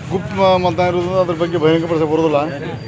ಗುಪ್ತ ಮ- ಮತದಾನ ಇರೋದ್ರಿಂದ ಅದ್ರ ಬಗ್ಗೆ ಬಹಿರಂಗಪಡಿಸ ಬರೋದಿಲ್ಲ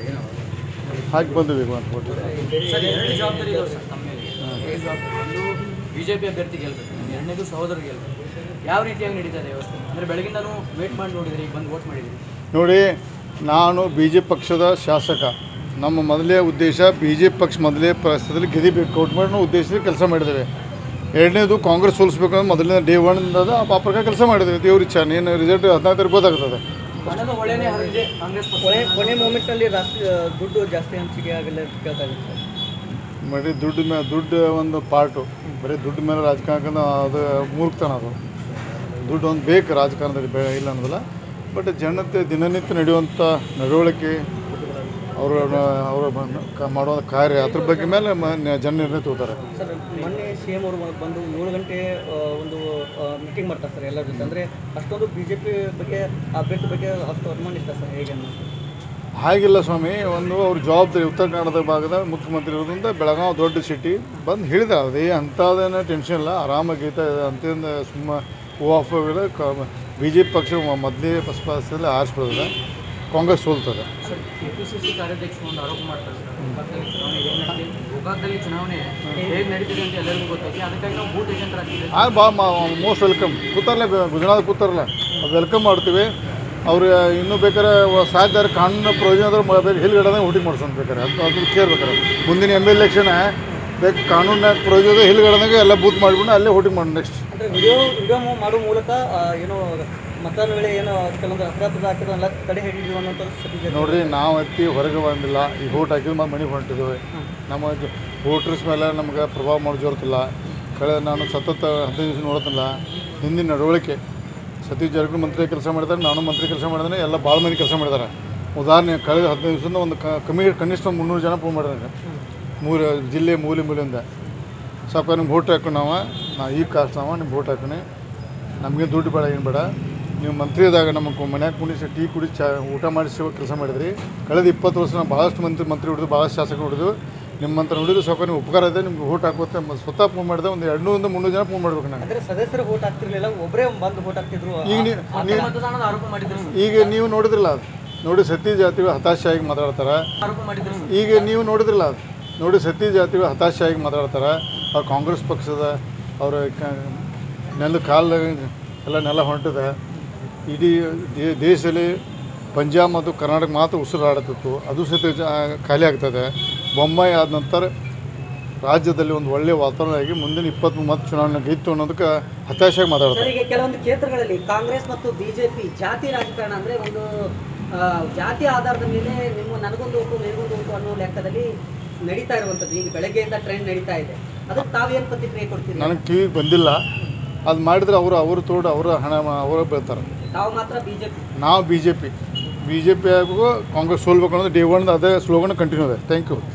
ಹಾಕಿ ಬಂದಿವಿ ಅಂತ ಕೊಟ್ಟು ಸರ್ ಎರಡು ಜವಾಬ್ದಾರಿ ಇದಾವೆ ಸರ್ ತಮ್ಮ ಮೇಲೆ ಎರಡು ಜವಾಬ್ದಾರಿ ಒಂದು ಬಿಜೆಪಿ ಅಭ್ಯರ್ಥಿ ಗೆಲ್ಬೇಕು ಎರಡನೇದು ಸಹೋದರ ಗೆಲ್ಬೇಕು ಯಾವ ರೀತಿಯಾಗಿ ನಡೀತಾ ಇದೆ ವ್ಯವಸ್ಥೆ ಅಂದರೆ ಬೆಳಗಿಂದನೂ ವೇಟ್ ಮಾಡಿ ನೋಡಿದ್ರಿ ಈಗ ಬಂದು ವೋಟ್ ಮಾಡಿದ್ರಿ ನೋಡಿ ನಾನು ಬಿ ಜೆ ಪಕ್ಷದ ಶಾಸಕ ನಮ್ಮ ಮೊದಲೇ ಉದ್ದೇಶ ಬಿ ಜೆ ಪಿ ಪಕ್ಷ ಮೊದಲೇ ಪರಿಸ್ಥಿತಿಯಲ್ಲಿ ಗೆದಿಬೇಕು ಔಟ್ ಮಾಡಿ ನಾವು ಉದ್ದೇಶದಲ್ಲಿ ಕೆಲಸ ಮಾಡಿದ್ದೇವೆ ಎರಡನೇದು ಕಾಂಗ್ರೆಸ್ ಸೋಲಿಸ್ಬೇಕು ಅಂದ್ರೆ ಮೊದಲನೇ ಡೇ ಒನ್ನಿಂದ ಆ ಪ್ರಕಾರ ಕೆಲಸ ಮಾಡಿದ್ದೇವೆ ದೇವ್ರ ಇಚ್ಛೆ ಏನು ರಿಸಲ್ಟ್ ಹದಿನಾಲ್ಕು ತಾರೀಕು ಗೊತ್ತಾಗ್ತದೆ ಹಣದ ಒಳ್ಳೆನೇ ಹರಿದಿದೆ ಕಾಂಗ್ರೆಸ್ ಪಕ್ಷ ಕೊನೆ ಕೊನೆ ಮೂಮೆಂಟ್ನಲ್ಲಿ ರಾಷ್ಟ್ರೀಯ ದುಡ್ಡು ಜಾಸ್ತಿ ಹಂಚಿಕೆ ಆಗಲ್ಲ ಅಂತ ಕೇಳ್ತಾ ಇದ್ದೀನಿ ಸರ್ ಬರೀ ದುಡ್ಡು ಮೇಲೆ ದುಡ್ಡು ಒಂದು ಪಾರ್ಟು ಬರೀ ದುಡ್ಡು ಮೇಲೆ ರಾಜಕಾರಣಕ್ಕೆ ಅದು ಮೂರ್ಖತನ ಅದು ದುಡ್ಡು ಒಂದು ಬೇಕು ರಾಜಕಾರಣದಲ್ಲಿ ಬೇ ಇಲ್ಲ ಅನ್ನೋದಿಲ್ಲ ಬಟ್ ಜನತೆ ದಿನನಿತ್ಯ ನಡೆಯುವಂಥ ನಡವಳಿಕೆ ಅವರ ಅವರ ಮಾಡುವ ಕಾರ್ಯ ಅದ್ರ ಬಗ್ಗೆ ಮೇಲೆ ಮ- ಜನ ನಿರ್ಣಯ ತಗೋತಾರೆ ಸರ್ ಮೊನ್ನೆ ಸಿ ಎಂ ಅವರು ಬಂದು ಏಳು ಗಂಟೆ ಆ, ಒಂದು ಮೀಟಿಂಗ್ ಮಾಡ್ತಾರೆ ಸರ್ ಎಲ್ಲರ ಜೊತೆ ಅಂದರೆ ಅಷ್ಟೊಂದು ಬಿ ಜೆ ಪಿ ಬಗ್ಗೆ ಅಭ್ಯರ್ಥಿ ಬಗ್ಗೆ ಅಷ್ಟು ಅನುಮಾನ ಇಷ್ಟ ಸರ್ ಹೇಗೆ ಅನ್ನೋದು ಹಾಗಿಲ್ಲ ಸ್ವಾಮಿ ಒಂದು ಅವ್ರ ಜವಾಬ್ದಾರಿ ಉತ್ತರ ಕನ್ನಡದ ಭಾಗದ ಮುಖ್ಯಮಂತ್ರಿ ಇರೋದ್ರಿಂದ ಬೆಳಗಾವಿ ದೊಡ್ಡ ಸಿಟಿ ಬಂದು ಹೇಳಿದ ಅದೇ ಅಂಥದ್ದೇನೋ ಟೆನ್ಷನ್ ಇಲ್ಲ ಆರಾಮಾಗಿ ಗೀತಾ ಅಂತಿಂದ ಸುಮ್ಮ ಆಫ್ ಬಿ ಜೆ ಪಿ ಪಕ್ಷ ಮೊದಲೇ ಸ್ಪರ್ಧೆಯಲ್ಲಿ ಆರಿಸ್ಬಿಡ್ತದೆ ಕಾಂಗ್ರೆಸ್ ಸೋಲ್ತದೆ sir K P C C ಕಾರ್ಯಾಧ್ಯಕ್ಷರು ಒಂದು ಆರೋಪ ಮಾಡ್ತಾರೆ ಸರ್ ಗೋಕಾಕದಲ್ಲಿ ಚುನಾವಣೆ ಹೇಗೆ ನಡೀತಿದೆ ಗೋಕಾಕದಲ್ಲಿ ಚುನಾವಣೆ ಹೇಗೆ ನಡೀತಿದೆ ಅಂತ ಎಲ್ಲರಿಗೂ ಗೊತ್ತೈತಿ ಅದಕ್ಕಾಗಿ ನಾವು ಬೂತ್ ಏಜೆಂಟ್ ಆಗ್ತಿದೆ ಆ ಬಾ ಮೋಸ್ಟ್ ವೆಲ್ಕಮ್ ಕೂತಾರಲ್ಲ ಗುಜರಾತ್ ಕೂತಾರಲ್ಲ ಅದು ವೆಲ್ಕಮ್ ಮಾಡ್ತೀವಿ ಅವ್ರು ಇನ್ನೂ ಬೇಕಾದ್ರೆ ಸಾಧ್ಯ ಕಾನೂನು ಪ್ರಯೋಜನ ಆದ್ರೆ ಮ- ಬೇಕು ಹಿಲ್ಗಡೆ ಹುಟ್ಟಿಗೆ ಮಾಡ್ಸೋಣ ಬೇಕಾರೆ ಅದು ಅದು ಕೇರ್ ಬೇಕಾರೆ ಮುಂದಿನ ಎಮ್ ಎಲ್ ಎಲೆಕ್ಷನ್ ಬೇಕು ಕಾನೂನಾಗ ಪ್ರಯೋಜನ ಹಿಲ್ಗಡೆನಾಗ ಎಲ್ಲ ಬೂತ್ ಮಾಡಿಬಿಟ್ಟು ಅಲ್ಲೇ ಹುಟ್ಟಿಗೆ ಮಾಡೋಣ ನೆಕ್ಸ್ಟ್ ಅಂದರೆ ವಿಡಿಯೋ ವಿಡಿಯೋ ಮಾಡೋ ಮೂಲಕ ಆ, ಏನೋ ಮತದಾನ ವೇಳೆ ಏನೋ ಕೆಲವೊಂದು ಅಪರಾಧದ ಹಾಕಿರೋಲ್ಲ ತಡೆ ಹಿಡಿಯುವ ಅನ್ನೋಂಥ ಸತ್ಯ ನೋಡ್ರಿ ನಾವು ಎತ್ತಿ ಹೊರಗೆ ಬಂದಿಲ್ಲ ಈಗ ಓಟ್ ಹಾಕಿದ್ರೆ ಮತ್ತೆ ಮನೆಗೆ ಹೊಂಟಿದ್ದೇವೆ ನಮ್ಮ ವೋಟರ್ಸ್ ಮೇಲೆ ನಮ್ಗೆ ಪ್ರಭಾವ ಮಾಡೋ ಜೋರ್ತಿಲ್ಲ ಕಳೆದ ನಾನು ಸತತ ಹದಿನೈದು ದಿವಸ ನೋಡ್ತಿಲ್ಲ ಹಿಂದಿನ ನಡವಳಿಕೆ ಸತೀಶ್ ಜಾರಕಿಹೊಳಿ ಮಂತ್ರಿ ಕೆಲಸ ಮಾಡಿದ್ದಾರೆ ನಾನು ಮಂತ್ರಿ ಕೆಲಸ ಮಾಡಿದ್ರೆ ಎಲ್ಲ ಭಾಳ ಮಂದಿ ಕೆಲಸ ಮಾಡಿದ್ದಾರೆ ಉದಾಹರಣೆ ಕಳೆದ ಹದಿನೈದು ದಿವಸದಿಂದ ಒಂದು ಕ ಕಮ್ಮಿ ಕನಿಷ್ಠ ಒಂದು ಮುನ್ನೂರು ಜನ ಫೋನ್ ಮಾಡಿದ್ದಾರೆ ಮೂರು ಜಿಲ್ಲೆ ಮೂಲೆ ಮೂಲೆಯಿಂದ ಸಾಕು ನಿಮ್ಗೆ ಓಟ್ ಹಾಕು ನಾವು ನಾ ಈ ಕಾಸ್ಟ್ ನಾವು ನಿಮ್ಗೆ ಓಟ್ ಹಾಕೋಣ ನಮಗೆ ದುಡ್ಡು ಬೇಡ ಏನು ಬೇಡ ನೀವು ಮಂತ್ರಿ ಇದ್ದಾಗ ನಮ್ಮ ಮನ್ಯಾಗ ಕುಣಿಸಿ ಟೀ ಕುಡಿ ಚಾ ಊಟ ಮಾಡಿಸಿ ಕೆಲಸ ಮಾಡಿದ್ರಿ ಕಳೆದ ಇಪ್ಪತ್ತು ವರ್ಷ ನಾವು ಭಾಳಷ್ಟು ಮಂತ್ರಿ ಮಂತ್ರಿ ಹೊಡೆದು ಭಾಳಷ್ಟು ಶಾಸಕರು ಹೊಡೆದು ನಿಮ್ಮಂತ ನೋಡಿದ್ರು ಸಾಕು ನೀವು ಉಪಕಾರ ಇದೆ ನಿಮ್ಗೆ ಓಟ್ ಹಾಕುತ್ತೆ ಮ- ಸ್ವತಃ ಫೋನ್ ಮಾಡಿದೆ ಒಂದು ಎರಡುನೂರಿಂದ ಮುನ್ನೂರು ಜನ ಫೋನ್ ಮಾಡ್ಬೇಕು ನಾನು ಅಂದರೆ ಸದಸ್ಯರು ವೋಟ್ ಹಾಕ್ತಿರ್ಲಿಲ್ಲ ಒಬ್ಬರೇ ಬಂದು ವೋಟ್ ಹಾಕ್ತಿದ್ರು ಈಗ ನೀವು ಆತ ಮತದಾನದ ಆರೋಪ ಮಾಡಿದ್ರು ಸರ್. ಈಗ ನೀವು ನೋಡಿದ್ರಲ್ಲ ಅದು ನೋಡಿ ಸತಿ ಜಾತಿಗಳು ಹತಾಶೆಯಾಗಿ ಮಾತಾಡ್ತಾರೆ ಆರೋಪ ಮಾಡಿದ್ರು ಸರ್. ಈಗ ನೀವು ನೋಡಿದ್ರಲ್ಲ ಅದು ನೋಡಿ ಸತಿ ಜಾತಿಗಳು ಹತಾಶೆಯಾಗಿ ಮಾತಾಡ್ತಾರೆ ಅವ್ರು ಕಾಂಗ್ರೆಸ್ ಪಕ್ಷದ ಅವರ ನೆಲ ಕಾಲ ಎಲ್ಲ ನೆಲ ಹೊಂಟಿದೆ ಇಡೀ ದೇ- ದೇಶದಲ್ಲಿ ಪಂಜಾಬ್ ಮತ್ತು ಕರ್ನಾಟಕ ಮಾತ್ರ ಉಸಿರಾಡುತ್ತಿತ್ತು ಅದು ಸಹಿತ ಜ- ಖಾಲಿ ಆಗ್ತದೆ ಬೊಂಬಾಯಿ ಆದ ನಂತರ ರಾಜ್ಯದಲ್ಲಿ ಒಂದು ಒಳ್ಳೆಯ ವಾತಾವರಣ ಆಗಿ ಮುಂದಿನ ಇಪ್ಪತ್ತ್ ಮೂವತ್ತು ಚುನಾವಣೆ ಗೆದ್ದು ಅನ್ನೋದಕ್ಕೆ ಹತಾಶೆಯಾಗಿ ಮಾತಾಡ್ತಾರೆ ಸರ್ ಈಗ ಕೆಲವೊಂದು ಕ್ಷೇತ್ರಗಳಲ್ಲಿ ಕಾಂಗ್ರೆಸ್ ಮತ್ತು ಬಿಜೆಪಿ ಜಾತಿ ರಾಜಕಾರಣ ಅಂದ್ರೆ ಒಂದು ಆ, ಜಾತಿ ಆಧಾರದ ಮೇಲೆ ನಿಮ್ಮ ನನಗೊಂದು ಓಟು ನಿನಗೊಂದು ಓಟು ಅನ್ನೋ ಲೆಕ್ಕದಲ್ಲಿ ನಡೀತಾ ಇರುವಂಥದ್ದು ಈಗ ಬೆಳಗ್ಗೆಯಿಂದ ಟ್ರೆಂಡ್ ನಡೀತಾ ಇದೆ ಅದಕ್ಕೆ ತಾವೇನು ಪ್ರತಿಕ್ರಿಯೆ ಕೊಡ್ತೀರಿ ನನಗೆ ಕಿವಿಗೆ ಬಂದಿಲ್ಲ ಅದು ಮಾಡಿದ್ರೆ ಅವರು ಅವರು ತೋಡು ಅವರ ಹಣ ಅವರ ಬೀಳ್ತಾರೆ ತಾವು ಮಾತ್ರ ಬಿಜೆಪಿ ನಾವು B J P B J P ಹಾಗೂ ಕಾಂಗ್ರೆಸ್ ಸೋಲ್ಬೇಕು ಅನ್ನೋದು ಡೇ ಒನ್ ಅದೇ ಸ್ಲೋಗನ್ ಕಂಟಿನ್ಯೂ ಇದೆ ಥ್ಯಾಂಕ್ ಯು